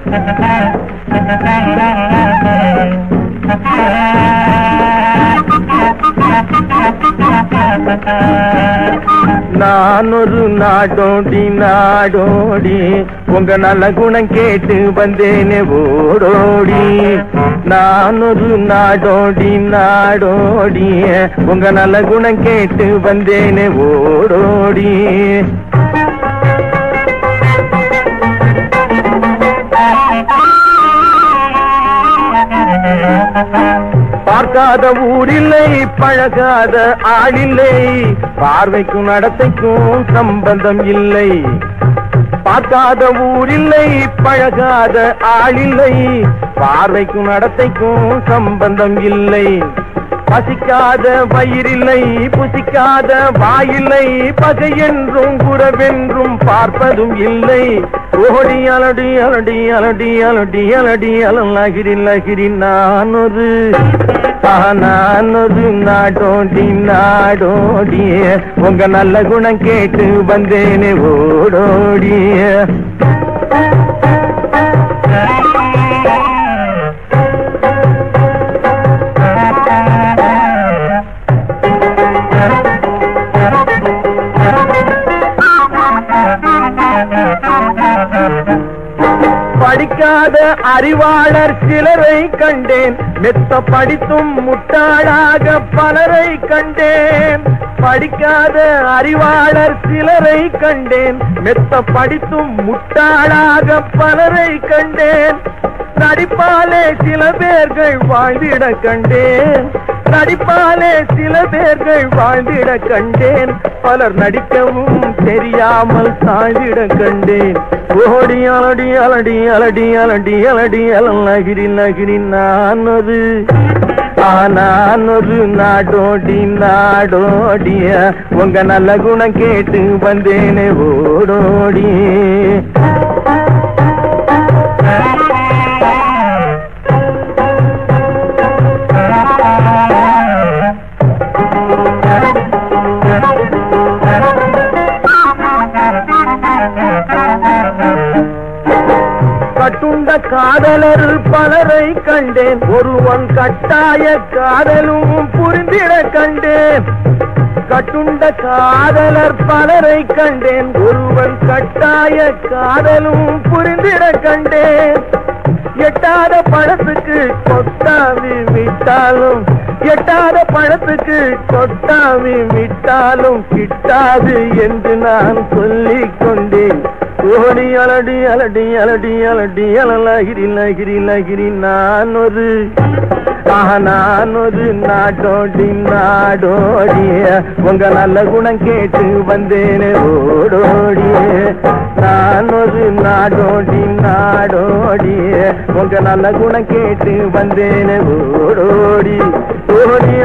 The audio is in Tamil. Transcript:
நான் ஒரு நாடோடி நாடோடி உங்க நல்ல குணம் கேட்டு வந்தேனே ஓடோடி நான் ஒரு நாடோடி நாடோடி உங்க நல்ல குணம் கேட்டு வந்தேனே ஓடோடி பார்க்காத ஊரில்லை பழகாத ஆளில்லை பார்வைக்கும் நடத்தைக்கும் சம்பந்தம் இல்லை பார்க்காத ஊரில்லை பழகாத ஆளில்லை பார்வைக்கும் நடத்தைக்கும் சம்பந்தம் இல்லை பசிக்காத வயிறில்லை புசிக்காத வாயில்லை பகை என்றும் குறவென்றும் பார்ப்பதும் இல்லை ஓடி அலடி அலடி அலடி அலடி அலடி அலகிரி லகிரி நான் ஒரு நான் ஒரு நாடோடி நாடோடி உங்க நல்ல குணம் கேட்டு வந்தேனே ஓடோடி படிக்காத அறிவாளர் சிலரை கண்டேன் மெத்த படித்தும் முட்டாளாக பலரை கண்டேன் படிக்காத அறிவாளர் சிலரை கண்டேன் மெத்த படித்தும் முட்டாளாக பலரை கண்டேன் நடிப்பாலே சில பேர்கள் வாழ்ந்திட கண்டேன் நடிப்பாலே சில பேர்கள் வாழ்ந்திட கண்டேன் பலர் நடிக்கவும் தெரியாமல் சாய்ந்திட கண்டேன் ஓடி அலடி அலடி அலடி அலடி அலடி அலகிரி நகிரி நான் ஒரு நான் ஒரு நாடோடி நாடோடிய உங்க நல்ல குணம் கேட்டு வந்தேனே ஓடோடி கட்டுண்ட காதலர் பலரை கண்டேன் ஒருவன் கட்டாய காதலும் புரிந்திட கண்டேன் கட்டுண்ட காதலர் பலரை கண்டேன் ஒருவன் கட்டாய காதலும் புரிந்திட கண்டேன் எட்டாத பழத்துக்கு கொட்டாவி விட்டாலும் எட்டாத பழத்துக்கு கொட்டாவி விட்டாலும் கிட்டாது என்று நான் சொல்லிக் கொண்டேன் ஓடி அலடி அலடி அலடி அலடி அலகிரி லகிரி லகிரி நான் ஒரு நான் ஒரு நாடோடி நாடோடிய உங்க நல்ல குணம் கேட்டு வந்தேனே ஓடோடிய நான் ஒரு நாடோடி நாடோடிய உங்க நல்ல குணம் கேட்டு வந்தேனே ஓடோடி ஓடி